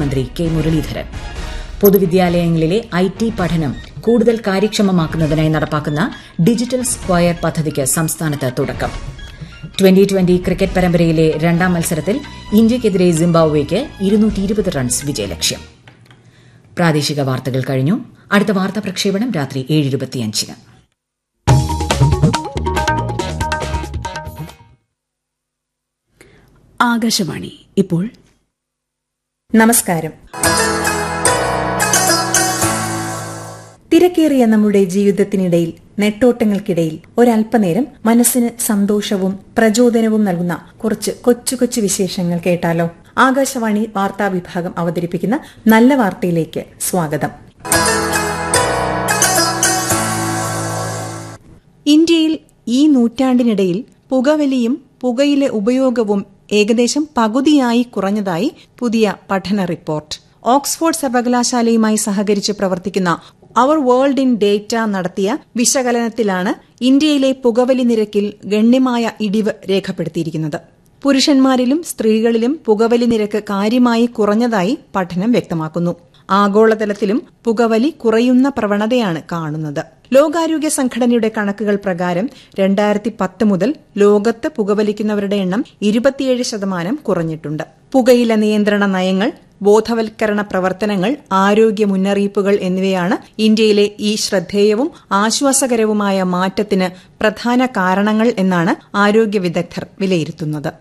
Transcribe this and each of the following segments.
മന്ത്രി കെ മുരളീധരൻ പൊതുവിദ്യാലയങ്ങളിലെ I T പഠനം കൂടുതൽ കാര്യക്ഷമമാക്കുന്നതിനായി നടപ്പാക്കുന്ന ഡിജിറ്റൽ സ്ക്വയർ പദ്ധതിക്ക് സംസ്ഥാനത്ത് തുടക്കം ട്വന്റി ട്വന്റി ക്രിക്കറ്റ് പരമ്പരയിലെ രണ്ടാം മത്സരത്തിൽ ഇന്ത്യയ്ക്കെതിരെ സിംബാബ്വേക്ക് റൺസ് വിജയലക്ഷ്യം പ്രാദേശിക വാർത്തകൾ കഴിഞ്ഞു അടുത്ത വാർത്താ പ്രക്ഷേപണം രാത്രി ഏഴ് ഇരുപത്തിയഞ്ചിന് ആകാശവാണി ഇപ്പോൾ നമസ്കാരം തിരക്കേറിയ നമ്മുടെ ജീവിതത്തിനിടയിൽ നെട്ടോട്ടങ്ങൾക്കിടയിൽ ഒരല്പനേരം മനസ്സിന് സന്തോഷവും പ്രചോദനവും നൽകുന്ന കുറച്ച് കൊച്ചു കൊച്ചു വിശേഷങ്ങൾ കേട്ടാലോ ആകാശവാണി വാർത്താ വിഭാഗം അവതരിപ്പിക്കുന്ന നല്ല വാർത്തയിലേക്ക് സ്വാഗതം ഇന്ത്യയിൽ ഈ നൂറ്റാണ്ടിനിടയിൽ പുകവലിയും പുകയിലെ ഉപയോഗവും ഏകദേശം പകുതിയായി കുറഞ്ഞതായി പുതിയ പഠന റിപ്പോർട്ട് ഓക്സ്ഫോർഡ് സർവകലാശാലയുമായി സഹകരിച്ച് പ്രവർത്തിക്കുന്ന അവർ വേൾഡ് ഇൻ ഡേറ്റ നടത്തിയ വിശകലനത്തിലാണ് ഇന്ത്യയിലെ പുകവലി നിരക്കിൽ ഗണ്യമായ ഇടിവ് രേഖപ്പെടുത്തിയിരിക്കുന്നത് പുരുഷന്മാരിലും സ്ത്രീകളിലും പുകവലി നിരക്ക് കാര്യമായി കുറഞ്ഞതായി പഠനം വ്യക്തമാക്കുന്നു ആഗോളതലത്തിലും പുകവലി കുറയുന്ന പ്രവണതയാണ് കാണുന്നത് ലോകാരോഗ്യ സംഘടനയുടെ കണക്കുകൾ പ്രകാരം രണ്ടായിരത്തി പത്ത് മുതൽ ലോകത്ത് പുകവലിക്കുന്നവരുടെ എണ്ണം ഇരുപത്തിയേഴ് ശതമാനം കുറഞ്ഞിട്ടുണ്ട് പുകയില നിയന്ത്രണ നയങ്ങൾ ബോധവൽക്കരണ പ്രവർത്തനങ്ങൾ ആരോഗ്യ മുന്നറിയിപ്പുകൾ എന്നിവയാണ് ഇന്ത്യയിലെ ഈ ശ്രദ്ധേയവും ആശ്വാസകരവുമായ മാറ്റത്തിന് പ്രധാന കാരണങ്ങൾ എന്നാണ് ആരോഗ്യ വിദഗ്ധർ വിലയിരുത്തുന്നത്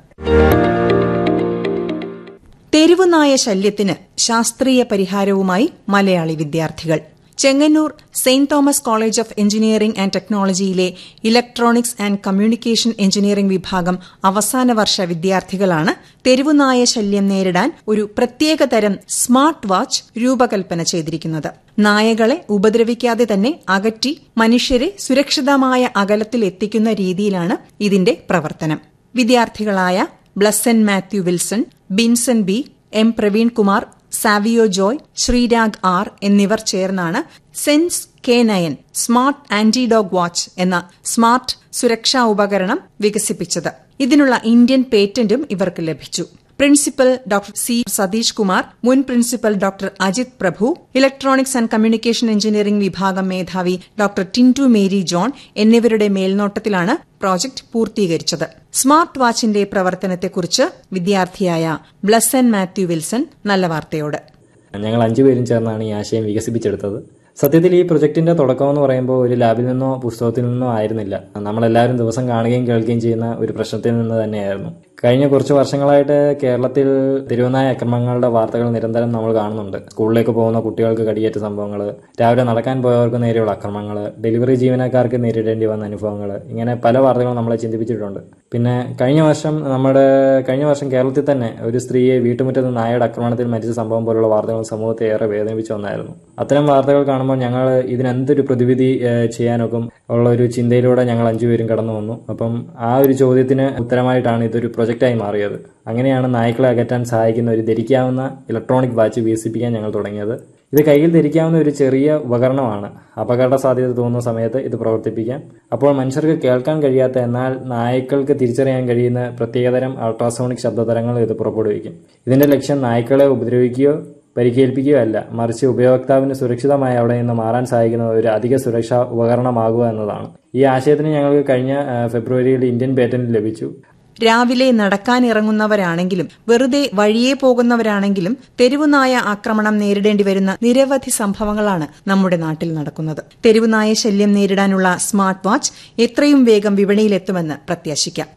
തെരുവുനായ ശല്യത്തിന് ശാസ്ത്രീയ പരിഹാരവുമായി മലയാളി വിദ്യാർത്ഥികൾ Chengannur saint Thomas college of engineering and ടെക്നോളജിയിലെ ഇലക്ട്രോണിക്സ് ആൻഡ് കമ്മ്യൂണിക്കേഷൻ എഞ്ചിനീയറിംഗ് വിഭാഗം അവസാന വർഷ വിദ്യാർത്ഥികളാണ് തെരുവുനായ ശല്യം നേരിടാൻ ഒരു പ്രത്യേക തരം സ്മാർട്ട് വാച്ച് രൂപകൽപ്പന ചെയ്തിരിക്കുന്നത് നായകളെ ഉപദ്രവിക്കാതെ തന്നെ അകറ്റി മനുഷ്യരെ സുരക്ഷിതമായ അകലത്തിൽ എത്തിക്കുന്ന രീതിയിലാണ് ഇതിന്റെ പ്രവർത്തനം വിദ്യാർത്ഥികളായ Blessen Mathew Wilson Binson B M Praveen Kumar Savio Joy Sreerag R എന്നിവർ ചേർന്നാണ് sense K nine smart anti dog watch എന്ന സ്മാർട്ട് സുരക്ഷാ ഉപകരണം വികസിപ്പിച്ചത് ഇതിനുള്ള ഇന്ത്യൻ പേറ്റന്റും ഇവർക്ക് ലഭിച്ചു principal doctor C Satheesh Kumar മുൻ principal doctor Ajith Prabhu electronics and communication engineering വിഭാഗം മേധാവി ഡോക്ടർ ടിൻറ്റു മേരി ജോൺ എന്നിവരുടെ മേൽനോട്ടത്തിലാണ് പ്രോജക്ട് പൂർത്തീകരിച്ചത് സ്മാർട്ട് വാച്ചിന്റെ പ്രവർത്തനത്തെക്കുറിച്ച് വിദ്യാർത്ഥിയായ ബ്ലസ്സൻ മാത്യു വിൽസൺ നല്ല വാർത്തയോട് ഞങ്ങൾ അഞ്ചുപേരും ചേർന്നാണ് ഈ ആശയം വികസിപ്പിച്ചെടുത്തത് സത്യത്തിൽ ഈ പ്രൊജക്ടിന്റെ തുടക്കം എന്ന് പറയുമ്പോൾ ഒരു ലാബിൽ നിന്നോ പുസ്തകത്തിൽ നിന്നോ ആയിരുന്നില്ല നമ്മളെല്ലാവരും ദിവസം കാണുകയും കേൾക്കുകയും ചെയ്യുന്ന ഒരു പ്രശ്നത്തിൽ നിന്ന് തന്നെയായിരുന്നു കഴിഞ്ഞ കുറച്ച് വർഷങ്ങളായിട്ട് കേരളത്തിൽ തിരുവനായ അക്രമങ്ങളുടെ വാർത്തകൾ നിരന്തരം നമ്മൾ കാണുന്നുണ്ട് സ്കൂളിലേക്ക് പോകുന്ന കുട്ടികൾക്ക് കടിയേറ്റ സംഭവങ്ങൾ രാവിലെ നടക്കാൻ പോയവർക്ക് നേരെയുള്ള അക്രമങ്ങൾ ഡെലിവറി ജീവനക്കാർക്ക് നേരിടേണ്ടി വന്ന അനുഭവങ്ങൾ ഇങ്ങനെ പല വാർത്തകളും നമ്മളെ ചിന്തിപ്പിച്ചിട്ടുണ്ട് പിന്നെ കഴിഞ്ഞ വർഷം നമ്മുടെ കഴിഞ്ഞ വർഷം കേരളത്തിൽ തന്നെ ഒരു സ്ത്രീയെ വീട്ടുമുറ്റത്ത് നായയുടെ ആക്രമണത്തിൽ മരിച്ച സംഭവം പോലുള്ള വാർത്തകൾ സമൂഹത്തെ ഏറെ വേദനിപ്പിച്ചു വന്നായിരുന്നു അത്തരം വാർത്തകൾ കാണുമ്പോൾ ഞങ്ങൾ ഇതിനെന്തൊരു പ്രതിവിധി ചെയ്യാനൊക്കെ ഉള്ള ഒരു ചിന്തയിലൂടെ ഞങ്ങൾ അഞ്ചുപേരും കടന്നു വന്നു അപ്പം ആ ഒരു ചോദ്യത്തിന് ഉത്തരമായിട്ടാണ് ഇതൊരു പ്രൊജക്റ്റായി മാറിയത് അങ്ങനെയാണ് നായ്ക്കളെ അകറ്റാൻ സഹായിക്കുന്ന ഒരു ധരിക്കാവുന്ന ഇലക്ട്രോണിക് വാച്ച് വികസിപ്പിക്കാൻ ഞങ്ങൾ തുടങ്ങിയത് ഇത് കയ്യിൽ ധരിക്കാവുന്ന ഒരു ചെറിയ ഉപകരണമാണ് അപകട സാധ്യത തോന്നുന്ന സമയത്ത് ഇത് പ്രവർത്തിപ്പിക്കാം അപ്പോൾ മനുഷ്യർക്ക് കേൾക്കാൻ കഴിയാത്ത എന്നാൽ നായ്ക്കൾക്ക് തിരിച്ചറിയാൻ കഴിയുന്ന പ്രത്യേകതരം അൾട്രാസോണിക് ശബ്ദതരങ്ങൾ ഇത് പുറപ്പെടുവിക്കും ഇതിന്റെ ലക്ഷ്യം നായ്ക്കളെ ഉപദ്രവിക്കുകയോ പരിക്കേൽപ്പിക്കുകയോ അല്ല മറിച്ച് ഉപയോക്താവിന് സുരക്ഷിതമായി അവിടെ നിന്ന് മാറാൻ സഹായിക്കുന്ന ഒരു അധിക സുരക്ഷാ ഉപകരണമാകുക എന്നതാണ് ഈ ആശയത്തിന് ഞങ്ങൾക്ക് കഴിഞ്ഞ ഫെബ്രുവരിയിൽ ഇന്ത്യൻ പേറ്റന്റ് ലഭിച്ചു രാവിലെ നടക്കാനിറങ്ങുന്നവരാണെങ്കിലും വെറുതെ വഴിയെ പോകുന്നവരാണെങ്കിലും തെരുവുനായ ആക്രമണം നേരിടേണ്ടി വരുന്ന നിരവധി സംഭവങ്ങളാണ് നമ്മുടെ നാട്ടിൽ നടക്കുന്നത് തെരുവുനായ ശല്യം നേരിടാനുള്ള സ്മാർട്ട് വാച്ച് എത്രയും വേഗം വിപണിയിലെത്തുമെന്ന് പ്രത്യാശിക്കാം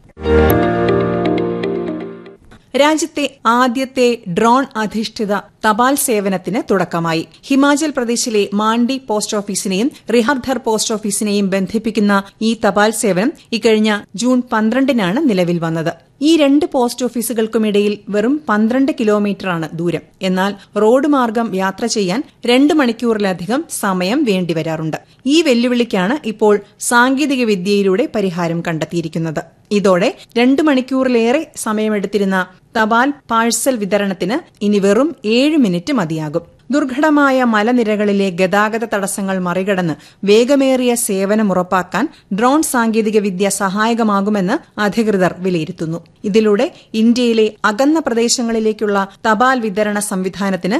രാജ്യത്തെ ആദ്യത്തെ ഡ്രോൺ അധിഷ്ഠിത തപാൽ സേവനത്തിന് തുടക്കമായി ഹിമാചൽ പ്രദേശിലെ മാണ്ഡി പോസ്റ്റ് ഓഫീസിനെയും റിഹർധർ പോസ്റ്റ് ഓഫീസിനെയും ബന്ധിപ്പിക്കുന്ന ഈ തപാൽ സേവനം ഇക്കഴിഞ്ഞ ജൂൺ പന്ത്രണ്ടിനാണ് നിലവിൽ വന്നത് ഈ രണ്ട് പോസ്റ്റ് ഓഫീസുകൾക്കുമിടയിൽ വെറും പന്ത്രണ്ട് കിലോമീറ്ററാണ് ദൂരം എന്നാൽ റോഡ് മാർഗം യാത്ര ചെയ്യാൻ രണ്ട് മണിക്കൂറിലധികം സമയം വേണ്ടിവരാറുണ്ട് ഈ വെല്ലുവിളിക്കാണ് ഇപ്പോൾ സാങ്കേതിക വിദ്യയിലൂടെ പരിഹാരം കണ്ടെത്തിയിരിക്കുന്നത് ഇതോടെ രണ്ട് മണിക്കൂറിലേറെ സമയമെടുത്തിരുന്ന തപാൽ പാഴ്സൽ വിതരണത്തിന് ഇനി വെറും ഏഴ് മിനിറ്റ് മതിയാകും ദുർഘടമായ മലനിരകളിലെ ഗതാഗത തടസ്സങ്ങൾ മറികടന്ന് വേഗമേറിയ സേവനം ഉറപ്പാക്കാൻ ഡ്രോൺ സാങ്കേതികവിദ്യ സഹായകമാകുമെന്ന് അധികൃതർ വിലയിരുത്തുന്നു ഇതിലൂടെ ഇന്ത്യയിലെ അകന്ന പ്രദേശങ്ങളിലേക്കുള്ള തപാൽ വിതരണ സംവിധാനത്തിന്